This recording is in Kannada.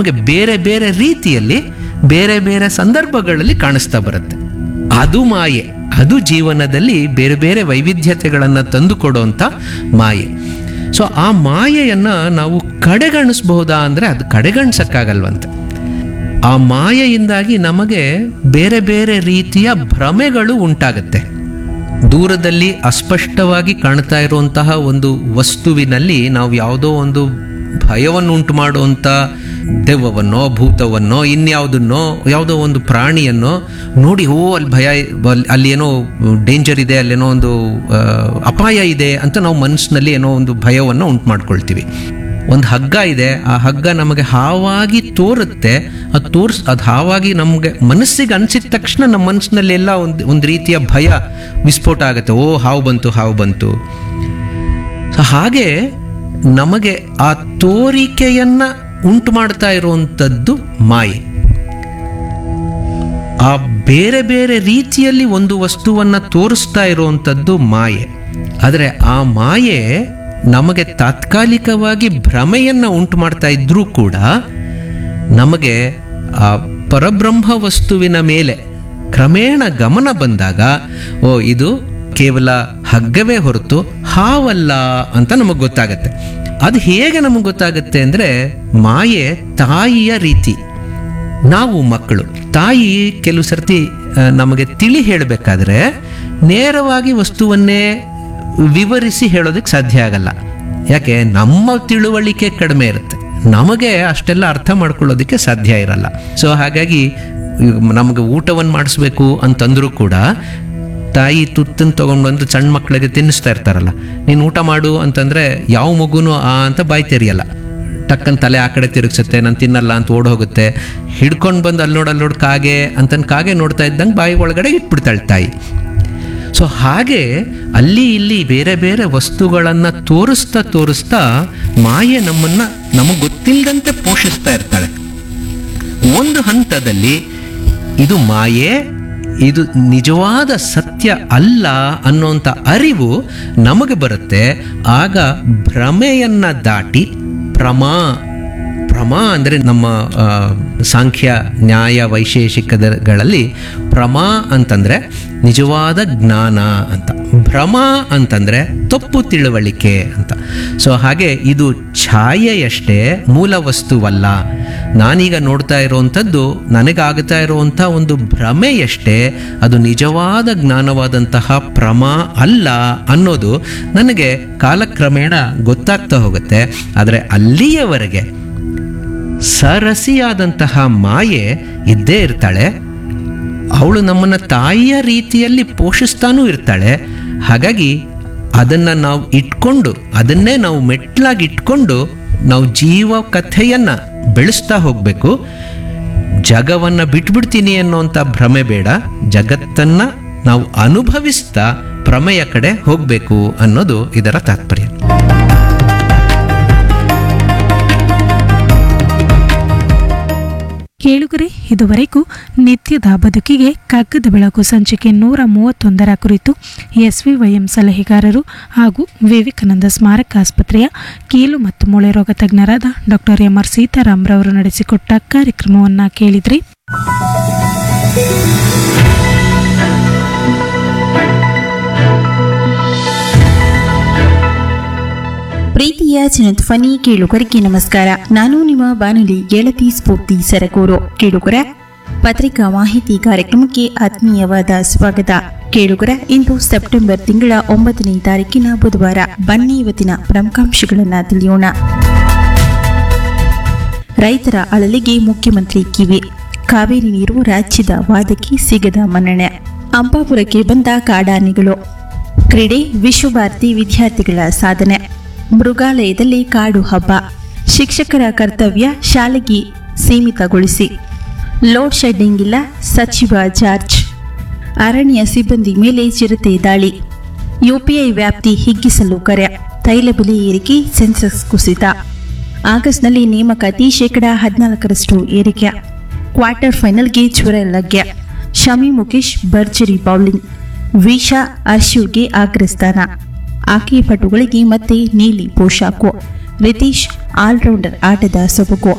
ನಮಗೆ ಬೇರೆ ಬೇರೆ ರೀತಿಯಲ್ಲಿ ಬೇರೆ ಬೇರೆ ಸಂದರ್ಭಗಳಲ್ಲಿ ಕಾಣಿಸ್ತಾ ಬರುತ್ತೆ ಅದು ಮಾಯೆ ಅದು ಜೀವನದಲ್ಲಿ ಬೇರೆ ಬೇರೆ ವೈವಿಧ್ಯತೆಗಳನ್ನು ತಂದುಕೊಡುವಂಥ ಮಾಯೆ ಸೊ ಆ ಮಾಯೆಯನ್ನು ನಾವು ಕಡೆಗಣಿಸಬಹುದಾ ಅಂದರೆ ಅದು ಕಡೆಗಣಿಸಕ್ಕಾಗಲ್ವಂತೆ ಆ ಮಾಯೆಯಿಂದಾಗಿ ನಮಗೆ ಬೇರೆ ಬೇರೆ ರೀತಿಯ ಭ್ರಮೆಗಳು ಉಂಟಾಗುತ್ತೆ ದೂರದಲ್ಲಿ ಅಸ್ಪಷ್ಟವಾಗಿ ಕಾಣ್ತಾ ಇರುವಂತಹ ಒಂದು ವಸ್ತುವಿನಲ್ಲಿ ನಾವು ಯಾವುದೋ ಒಂದು ಭಯವನ್ನು ಉಂಟು ಮಾಡುವಂಥ ದೆವ್ವವನ್ನೋ ಭೂತವನ್ನೋ ಇನ್ಯಾವುದನ್ನೋ ಯಾವುದೋ ಒಂದು ಪ್ರಾಣಿಯನ್ನೋ ನೋಡಿ ಓ ಅಲ್ಲಿ ಭಯ ಅಲ್- ಅಲ್ಲಿ ಏನೋ ಡೇಂಜರ್ ಇದೆ ಅಲ್ಲೇನೋ ಒಂದು ಆ, ಅಪಾಯ ಇದೆ ಅಂತ ನಾವು ಮನಸ್ಸಿನಲ್ಲಿ ಏನೋ ಒಂದು ಭಯವನ್ನು ಉಂಟು ಮಾಡ್ಕೊಳ್ತೀವಿ ಒಂದು ಹಗ್ಗ ಇದೆ ಆ ಹಗ್ಗ ನಮಗೆ ಹಾವಾಗಿ ತೋರುತ್ತೆ ಅದು ತೋರ್ಸ್ ಅದು ಹಾವಾಗಿ ನಮಗೆ ಮನಸ್ಸಿಗೆ ಅನಿಸಿದ ತಕ್ಷಣ ನಮ್ಮ ಮನಸ್ಸಿನಲ್ಲಿ ಎಲ್ಲ ಒಂದು ಒಂದು ರೀತಿಯ ಭಯ ವಿಸ್ಫೋಟ ಆಗುತ್ತೆ ಓ ಹಾವು ಬಂತು ಹಾವು ಬಂತು ಸೊ ಹಾಗೆ ನಮಗೆ ಆ ತೋರಿಕೆಯನ್ನ ಉಂಟು ಮಾಡ್ತಾ ಇರುವಂಥದ್ದು ಮಾಯೆ ಆ ಬೇರೆ ಬೇರೆ ರೀತಿಯಲ್ಲಿ ಒಂದು ವಸ್ತುವನ್ನ ತೋರಿಸ್ತಾ ಇರುವಂಥದ್ದು ಮಾಯೆ ಆದರೆ ಆ ಮಾಯೆ ನಮಗೆ ತಾತ್ಕಾಲಿಕವಾಗಿ ಭ್ರಮೆಯನ್ನ ಉಂಟು ಮಾಡ್ತಾ ಇದ್ರೂ ಕೂಡ ನಮಗೆ ಆ ಪರಬ್ರಹ್ಮ ವಸ್ತುವಿನ ಮೇಲೆ ಕ್ರಮೇಣ ಗಮನ ಬಂದಾಗ ಓ ಇದು ಕೇವಲ ಹಗ್ಗವೇ ಹೊರತು ಹಾವಲ್ಲ ಅಂತ ನಮಗೆ ಗೊತ್ತಾಗತ್ತೆ ಅದು ಹೇಗೆ ನಮಗೆ ಗೊತ್ತಾಗುತ್ತೆ ಅಂದರೆ ಮಾಯೆ ತಾಯಿಯ ರೀತಿ ನಾವು ಮಕ್ಕಳು ತಾಯಿ ಕೆಲವು ಸರ್ತಿ ಆ, ನಮಗೆ ತಿಳಿ ಹೇಳಬೇಕಾದ್ರೆ ನೇರವಾಗಿ ವಸ್ತುವನ್ನೇ ವಿವರಿಸಿ ಹೇಳೋದಕ್ಕೆ ಸಾಧ್ಯ ಆಗಲ್ಲ ಯಾಕೆ ನಮ್ಮ ತಿಳುವಳಿಕೆ ಕಡಿಮೆ ಇರುತ್ತೆ ನಮಗೆ ಅಷ್ಟೆಲ್ಲ ಅರ್ಥ ಮಾಡ್ಕೊಳ್ಳೋದಕ್ಕೆ ಸಾಧ್ಯ ಇರಲ್ಲ ಸೊ ಹಾಗಾಗಿ ನಮಗೆ ಊಟವನ್ನು ಮಾಡಿಸ್ಬೇಕು ಅಂತಂದ್ರೂ ಕೂಡ ತಾಯಿ ತುತ್ತನ್ನು ತೊಗೊಂಡು ಬಂದು ಸಣ್ಣ ಮಕ್ಕಳಿಗೆ ತಿನ್ನಿಸ್ತಾ ಇರ್ತಾರಲ್ಲ ನೀನು ಊಟ ಮಾಡು ಅಂತಂದರೆ ಯಾವ ಮಗುನೂ ಆ ಅಂತ ಬಾಯಿ ತೆರಿಯಲ್ಲ ಟಕ್ಕನ್ ತಲೆ ಆ ಕಡೆ ತಿರುಗಿಸುತ್ತೆ ನಾನು ತಿನ್ನಲ್ಲ ಅಂತ ಓಡ್ ಹೋಗುತ್ತೆ ಹಿಡ್ಕೊಂಡು ಬಂದು ಅಲ್ಲಿ ನೋಡು ಅಲ್ಲಿ ನೋಡು ಕಾಗೆ ಅಂತಂದು ಕಾಗೆ ನೋಡ್ತಾ ಇದ್ದಂಗೆ ಬಾಯಿ ಒಳಗಡೆ ಇಟ್ಬಿಡ್ತಾಳೆ ತಾಯಿ ಸೊ ಹಾಗೆ ಅಲ್ಲಿ ಇಲ್ಲಿ ಬೇರೆ ಬೇರೆ ವಸ್ತುಗಳನ್ನು ತೋರಿಸ್ತಾ ತೋರಿಸ್ತಾ ಮಾಯೆ ನಮ್ಮನ್ನು ನಮಗೆ ಗೊತ್ತಿಲ್ಲದಂತೆ ಪೋಷಿಸ್ತಾ ಇರ್ತಾಳೆ ಒಂದು ಹಂತದಲ್ಲಿ ಇದು ಮಾಯೆ ಇದು ನಿಜವಾದ ಸತ್ಯ ಅಲ್ಲ ಅನ್ನೋಂಥ ಅರಿವು ನಮಗೆ ಬರುತ್ತೆ ಆಗ ಭ್ರಮೆಯನ್ನ ದಾಟಿ ಪ್ರಮಾ ಪ್ರಮಾ ಅಂದರೆ ನಮ್ಮ ಆ, ಸಾಂಖ್ಯ ನ್ಯಾಯ ವೈಶೇಷಿಕಗಳಲ್ಲಿ ಪ್ರಮಾ ಅಂತಂದರೆ ನಿಜವಾದ ಜ್ಞಾನ ಅಂತ ಭ್ರಮ ಅಂತಂದರೆ ತಪ್ಪು ತಿಳುವಳಿಕೆ ಅಂತ ಸೊ ಹಾಗೆ ಇದು ಛಾಯೆಯಷ್ಟೇ ಮೂಲ ವಸ್ತುವಲ್ಲ ನಾನೀಗ ನೋಡ್ತಾ ಇರುವಂಥದ್ದು ನನಗಾಗ್ತಾ ಇರುವಂಥ ಒಂದು ಭ್ರಮೆಯಷ್ಟೇ ಅದು ನಿಜವಾದ ಜ್ಞಾನವಾದಂತಹ ಪ್ರಮಾ ಅಲ್ಲ ಅನ್ನೋದು ನನಗೆ ಕಾಲಕ್ರಮೇಣ ಗೊತ್ತಾಗ್ತಾ ಹೋಗುತ್ತೆ ಆದರೆ ಅಲ್ಲಿಯವರೆಗೆ ಸರಸಿಯಾದಂತಹ ಮಾಯೆ ಇದ್ದೇ ಇರ್ತಾಳೆ ಅವಳು ನಮ್ಮನ್ನ ತಾಯಿಯ ರೀತಿಯಲ್ಲಿ ಪೋಷಿಸ್ತಾನೂ ಇರ್ತಾಳೆ ಹಾಗಾಗಿ ಅದನ್ನ ನಾವು ಇಟ್ಕೊಂಡು ಅದನ್ನೇ ನಾವು ಮೆಟ್ಲಾಗಿ ಇಟ್ಕೊಂಡು ನಾವು ಜೀವ ಕಥೆಯನ್ನ ಬೆಳೆಸ್ತಾ ಹೋಗಬೇಕು ಜಗವನ್ನ ಬಿಟ್ಬಿಡ್ತೀನಿ ಅನ್ನೋಂಥ ಭ್ರಮೆ ಬೇಡ ಜಗತ್ತನ್ನ ನಾವು ಅನುಭವಿಸ್ತಾ ಪ್ರಮೆಯ ಕಡೆ ಹೋಗಬೇಕು ಅನ್ನೋದು ಇದರ ತಾತ್ಪರ್ಯ ಕೇಳುಗರೆ ಇದುವರೆಗೂ ನಿತ್ಯದ ಬದುಕಿಗೆ ಕಗ್ಗದ ಬೆಳಕು ಸಂಚಿಕೆ ನೂರ ಮೂವತ್ತೊಂದರ ಕುರಿತು ಎಸ್ವಿವೈಎಂ ಸಲಹೆಗಾರರು ಹಾಗೂ ವಿವೇಕಾನಂದ ಸ್ಮಾರಕ ಆಸ್ಪತ್ರೆಯ ಕೀಲು ಮತ್ತು ಮೂಳೆ ರೋಗ ತಜ್ಞರಾದ ಡಾಕ್ಟರ್ ಎಂ ಆರ್ ಸೀತಾರಾಮ್ ರವರು ನಡೆಸಿಕೊಟ್ಟ ಕಾರ್ಯಕ್ರಮವನ್ನು ಕೇಳಿದ್ರಿ ಪ್ರೀತಿಯ ಜನಧ್ವನಿ ಕೇಳುಗರಿಗೆ ನಮಸ್ಕಾರ ನಾನು ನಿಮ್ಮ ಬಾನುಲಿ ಗೆಳತಿ ಸ್ಫೂರ್ತಿ ಸರಗೂರು ಕೇಳುಗರ ಪತ್ರಿಕಾ ಮಾಹಿತಿ ಕಾರ್ಯಕ್ರಮಕ್ಕೆ ಆತ್ಮೀಯವಾದ ಸ್ವಾಗತ ಕೇಳುಗರ ಇಂದು ಸೆಪ್ಟೆಂಬರ್ ತಿಂಗಳ ಒಂಬತ್ತನೇ ತಾರೀಕಿನ ಬುಧವಾರ ಬನ್ನಿ ಇವತ್ತಿನ ಪ್ರಮುಖಾಂಶಗಳನ್ನು ತಿಳಿಯೋಣ ರೈತರ ಅಳಲಿಗೆ ಮುಖ್ಯಮಂತ್ರಿ ಕಿವಿ ಕಾವೇರಿ ನೀರು ರಾಜ್ಯದ ವಾದಕ್ಕೆ ಸಿಗದ ಮನ್ನಣೆ ಅಂಪಾಪುರಕ್ಕೆ ಬಂದ ಕಾಡಾನೆಗಳು ಕ್ರೀಡೆ ವಿಶ್ವಭಾರತಿ ವಿದ್ಯಾರ್ಥಿಗಳ ಸಾಧನೆ ಮೃಗಾಲಯದಲ್ಲಿ ಕಾಡು ಹಬ್ಬ ಶಿಕ್ಷಕರ ಕರ್ತವ್ಯ ಶಾಲೆಗೆ ಸೀಮಿತಗೊಳಿಸಿ ಲೋಡ್ ಶೆಡ್ಡಿಂಗ್ ಇಲ್ಲ ಸಚಿವ ಜಾರ್ಜ್ ಅರಣ್ಯ ಸಿಬ್ಬಂದಿ ಮೇಲೆ ಚಿರತೆ ದಾಳಿ ಯುಪಿಐ ವ್ಯಾಪ್ತಿ ಹಿಗ್ಗಿಸಲು ಕರೆ ತೈಲ ಬೆಲೆ ಏರಿಕೆ ಸೆನ್ಸೆಕ್ಸ್ ಕುಸಿತ ಆಗಸ್ಟ್ನಲ್ಲಿ ನೇಮಕಾತಿ ಶೇಕಡ ಹದಿನಾಲ್ಕರಷ್ಟು ಏರಿಕೆ ಕ್ವಾರ್ಟರ್ ಫೈನಲ್ಗೆ ಜ್ವರ ಲಗ್ಯ ಶಮಿ ಮುಖೇಶ್ ಭರ್ಜರಿ ಬೌಲಿಂಗ್ ವಿಶಾ ಅರ್ಶಿವ್ಗೆ ಅಗ್ರಸ್ಥಾನ ಆಕೆಯ ಪಟುಗಳಿಗೆ ಮತ್ತೆ ನೀಲಿ ಪೋಷಾಕು ರಿತೀಶ್ ಆಲ್ರೌಂಡರ್ ಆಟದ ಸೊಬಗು